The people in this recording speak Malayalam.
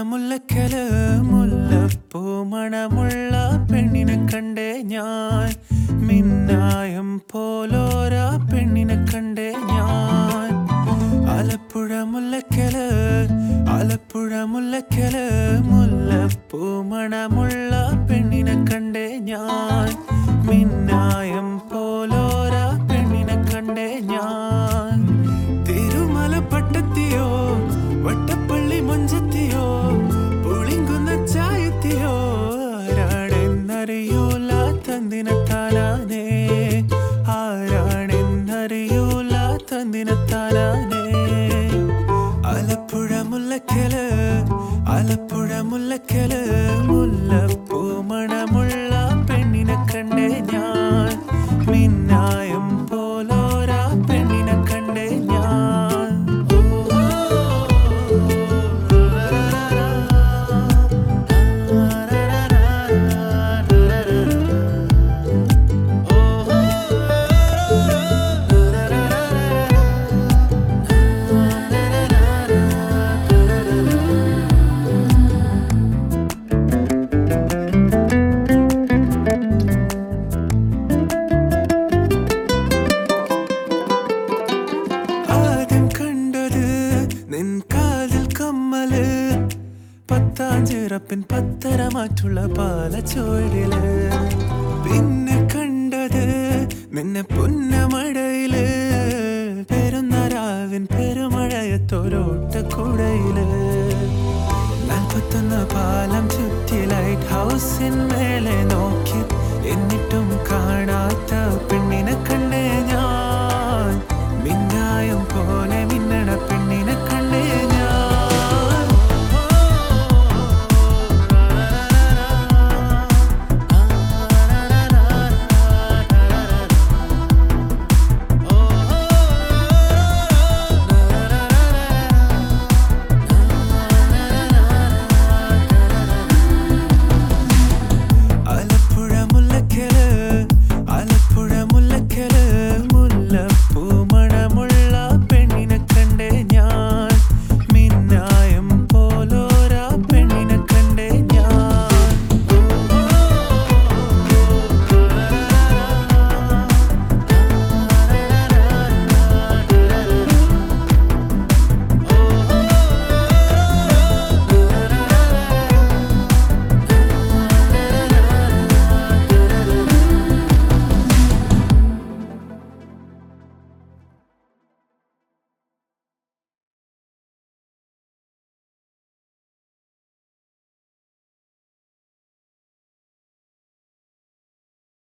മുല്ലക്കല് മുല്ലപ്പൂ മണമുള്ള പെണ്ണിനെ കണ്ടേ ഞാൻ മിന്നായം പോലോര പെണ്ണിനെ കണ്ടേ ഞാൻ ആലപ്പുഴ മുല്ലക്കല് ആലപ്പുഴ മുല്ലക്കല് മുല്ലപ്പൂ മണമുള്ള പെണ്ണിനെ കണ്ടേ ഞാൻ മിന്നായം പോലോര പെണ്ണിനെ കണ്ടേ ഞാൻ തിരുമല പട്ടത്തിയോ വട്ടപ്പള്ളി മഞ്ചത്തിയോ പുളിങ്കുന്ന ചായത്തിയോ ആരാണെന്നറിയൂല തന്തിനത്താനാനേ ആരാണെന്നറിയൂല തന്തിനത്താനാനേ ആലപ്പുഴ മുല്ലക്കല് ആലപ്പുഴ മുല്ലക്കല് മുല്ലപ്പൂ മണമുള്ള പെണ്ണിനെ കണ്ടേ ഞാൻ മിന്നായം പോലോര പെണ്ണിനെ കണ്ടേ ഞാൻ ആദ്യം കണ്ടത് നിൻ കാതിൽ കമ്മല് പത്താഞ്ചിറപ്പിൻ പത്തര മാറ്റുള്ള പാലച്ചോഴില് പിന്നെ കണ്ടത് നിന്നെ പുന്നമടയില് പെരുന്നരാവിൻ പെരുമഴയത്തോരോട്ടക്കുടയില് നാൽപ്പത്തൊന്ന് പാലം ചുറ്റി ലൈറ്റ് ഹൗസിൻ മേലെ നോക്കി എന്നിട്ടും കാണാത്ത